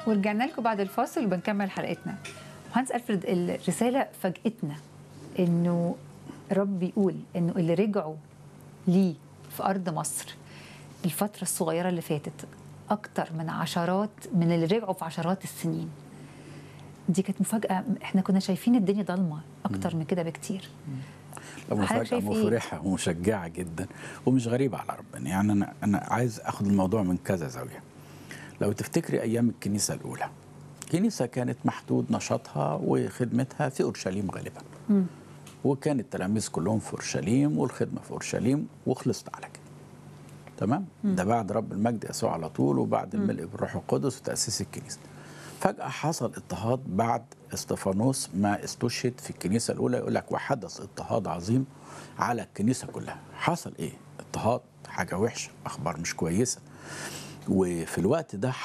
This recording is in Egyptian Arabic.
ورجعنا لكم بعد الفاصل وبنكمل حلقتنا مهندس ألفريد الرسالة فاجئتنا إنه رب بيقول إنه اللي رجعوا ليه في أرض مصر الفترة الصغيرة اللي فاتت أكتر من عشرات من اللي رجعوا في عشرات السنين دي كانت مفاجأة احنا كنا شايفين الدنيا ضلمة أكتر من كده بكتير لا، حضرتك مفاجأة شايف إيه؟ مفرحة ومشجعة جدا ومش غريبة على ربنا يعني أنا أنا عايز أخد الموضوع من كذا زاوية لو تفتكري أيام الكنيسة الأولى الكنيسة كانت محدود نشاطها وخدمتها في أورشليم غالبا وكان التلاميذ كلهم في أورشليم والخدمة في أورشليم وخلصت على كده تمام ده بعد رب المجد يسوع على طول وبعد الملء بالروح القدس وتأسيس الكنيسة فجأة حصل اضطهاد بعد استفانوس ما استشهد في الكنيسة الأولى يقول لك وحدث اضطهاد عظيم على الكنيسة كلها حصل إيه؟ اضطهاد حاجة وحشة أخبار مش كويسة وفي الوقت ده